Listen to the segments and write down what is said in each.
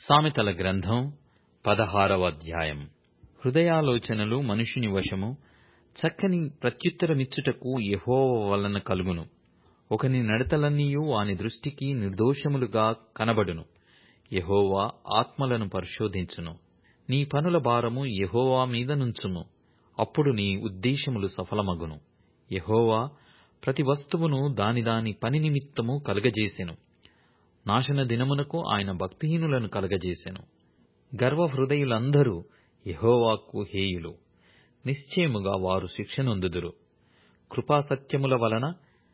సామెతల గ్రంథం పదహారవ అధ్యాయం హృదయాలోచనలు మనుషుని వశము చక్కని ప్రత్యుత్తరమిచ్చుటకు యెహోవా వలన కలుగును ఒకని నడతలన్నీయు వాని దృష్టికి నిర్దోషములుగా కనబడును యెహోవా ఆత్మలను పరిశోధించును నీ పనుల భారము యెహోవా మీద నుంచుము అప్పుడు నీ ఉద్దేశములు సఫలమగును యెహోవా ప్రతి వస్తువును దాని దాని పని నిమిత్తము కలుగజేసెను నాశన దినమునకు ఆయన భక్తిహీనులను కలుగజేసెను గర్వహృదయులందరూ యెహోవాకు హేయులు నిశ్చయముగా వారు శిక్షనొందుదురు కృపాసత్యముల వలన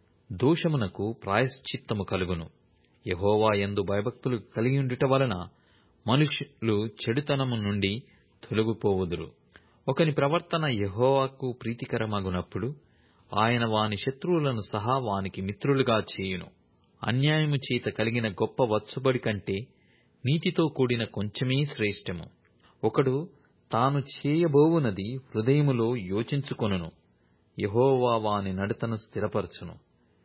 దోషమునకు ప్రాయశ్చిత్తము కలుగును యెహోవా యందు భయభక్తులు కలిగియుండుట వలన మనుష్యులు చెడుతనము నుండి తొలగిపోవుదురు ఒకని ప్రవర్తన యెహోవాకు ప్రీతికరమగునప్పుడు ఆయన వాని శత్రువులను సహా వానికి మిత్రులుగా చేయును అన్యాయము చేత కలిగిన గొప్ప వచ్చుబడి కంటే నీతితో కూడిన కొంచెమే శ్రేష్టము ఒకడు తాను చేయబోవునది హృదయములో యోచించుకొనును యెహోవా వాని నడతను స్థిరపరచును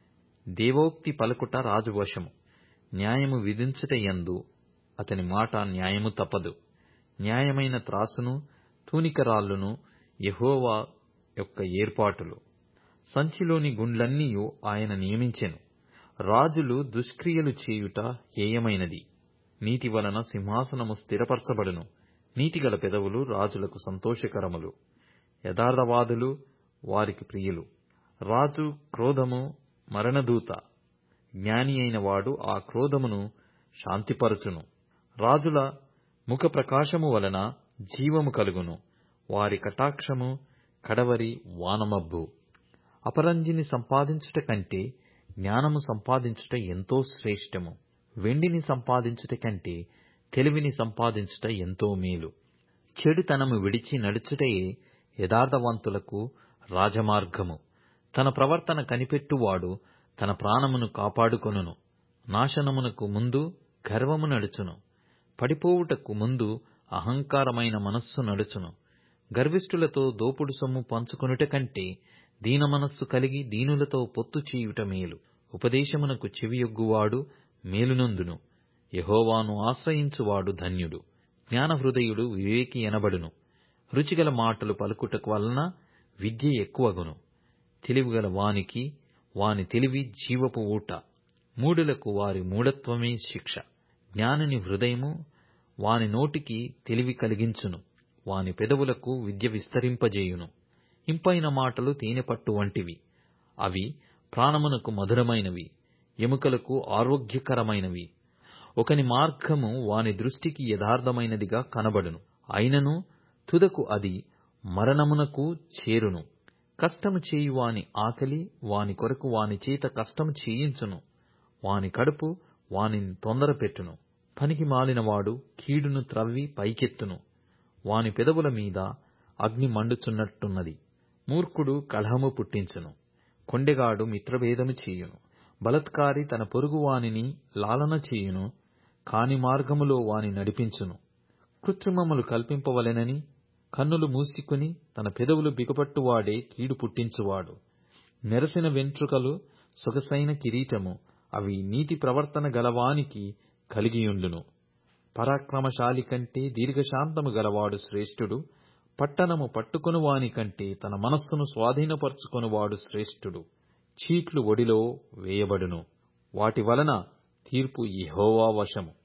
దేవోక్తి పలుకుట రాజు వశము న్యాయము విధించుట యందు అతని మాట న్యాయము తప్పదు న్యాయమైన త్రాసును తూనికరాళ్ళును యెహోవా యొక్క ఏర్పాటులు సంచిలోని గుండ్లన్నీయు ఆయన నియమించెను రాజులు దుష్క్రియలు చేయుట హేయమైనది నీతి వలన సింహాసనము స్థిరపరచబడును నీతిగల పెదవులు రాజులకు సంతోషకరములు యథార్థవాదులు వారికి ప్రియులు రాజు క్రోధము మరణదూత జ్ఞాని అయిన వాడు ఆ క్రోధమును శాంతిపరచును రాజుల ముఖ ప్రకాశము వలన జీవము కలుగును వారి కటాక్షము కడవరి వానమబ్బు అపరంజిని సంపాదించుట కంటే జ్ఞానము సంపాదించుట ఎంతో శ్రేష్టము వెండిని సంపాదించుట కంటే తెలివిని సంపాదించుట ఎంతో మేలు చెడుతనము విడిచి నడుచుటయే యథార్థవంతులకు రాజమార్గము తన ప్రవర్తన కనిపెట్టువాడు తన ప్రాణమును కాపాడుకొనును నాశనమునకు ముందు గర్వము నడుచును పడిపోవుటకు ముందు అహంకారమైన మనస్సు నడుచును గర్విష్ఠులతో దోపుడు సొమ్ము పంచుకొనుట కంటే దీన మనస్సు కలిగి దీనులతో పొత్తు చేయుట మేలు ఉపదేశమునకు చెవియొగ్గువాడు మేలునందును యహోవాను ఆశ్రయించువాడు ధన్యుడు జ్ఞానహృదయుడు వివేకి ఎనబడును రుచిగల మాటలు పలుకుటకు వలన విద్య ఎక్కువగును తెలివిగల వానికి వాని తెలివి జీవపు ఊట మూడులకు వారి మూఢత్వమే శిక్ష జ్ఞానుని హృదయము వాని నోటికి తెలివి కలిగించును వాని పెదవులకు విద్య విస్తరింపజేయును ఇంపైన మాటలు తేనెపట్టు వంటివి అవి ప్రాణమునకు మధురమైనవి ఎముకలకు ఆరోగ్యకరమైనవి ఒకని మార్గము వాని దృష్టికి యథార్థమైనదిగా కనబడును అయినను తుదకు అది మరణమునకు చేరును కష్టము చేయు వాని ఆకలి వాని కొరకు వాని చేత కష్టము చేయించును వాని కడుపు వానిని తొందరపెట్టును పనికి మాలినవాడు కీడును త్రవ్వి పైకెత్తును వాని పెదవుల మీద అగ్ని మండుచున్నట్టున్నది మూర్ఖుడు కలహము పుట్టించును కొండెగాడు మిత్రభేదము చేయును బలత్కారి తన పొరుగు వానిని లాలన చేయును కాని మార్గములో వాని నడిపించును కృత్రిమములు కల్పింపవలెనని కన్నులు మూసికుని తన పెదవులు బిగపట్టువాడే కీడు పుట్టించువాడు నెరసిన వెంట్రుకలు సొగసైన కిరీటము అవి నీతి ప్రవర్తన గలవానికి కలిగియుండును పరాక్రమశాలి కంటే దీర్ఘశాంతము గలవాడు శ్రేష్ఠుడు పట్టణము పట్టుకొను వాని కంటే తన మనస్సును స్వాధీనపరచుకొనువాడు శ్రేష్ఠుడు చీట్లు ఒడిలో వేయబడును వాటి వలన తీర్పు యెహోవా వశము